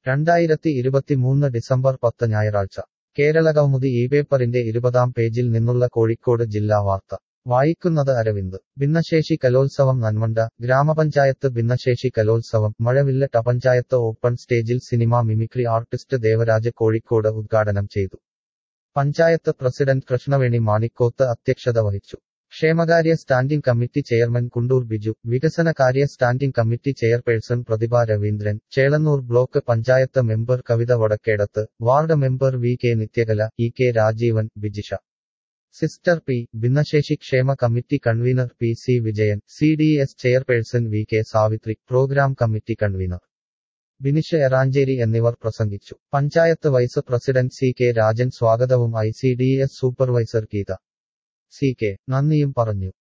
രണ്ടായിരത്തി ഇരുപത്തിമൂന്ന് ഡിസംബർ പത്ത് ഞായറാഴ്ച കേരളകൗമുദി ഈ പേപ്പറിന്റെ ഇരുപതാം പേജിൽ നിന്നുള്ള കോഴിക്കോട് ജില്ലാ വാർത്ത വായിക്കുന്നത് അരവിന്ദ് ഭിന്നശേഷി കലോത്സവം നന്മണ്ട ഗ്രാമപഞ്ചായത്ത് ഭിന്നശേഷി കലോത്സവം മഴവില്ലട്ട പഞ്ചായത്ത് ഓപ്പൺ സ്റ്റേജിൽ cinema mimicry artist Devaraj Kozhikode ഉദ്ഘാടനം ചെയ്തു പഞ്ചായത്ത് പ്രസിഡന്റ് കൃഷ്ണവേണി മാണിക്കോത്ത് അധ്യക്ഷത വഹിച്ചു ക്ഷേമകാര്യ standing committee chairman Kundoor Biju വികസനകാര്യ standing committee chairperson Prathibha Raveendran Chelannur block panchayat member Kavitha Vadakkedath ward member V K Nithyakala E K Rajeevan Bijisha sister P ഭിന്നശേഷി ക്ഷേമ committee convener P C Vijayan C D S chairperson V K Savithri programme committee convener Binish Eranhery എന്നിവർ പ്രസംഗിച്ചു panchayat vice president C K Rajan സ്വാഗതവും I C D S supervisor Geetha C K നന്ദിയും പറഞ്ഞു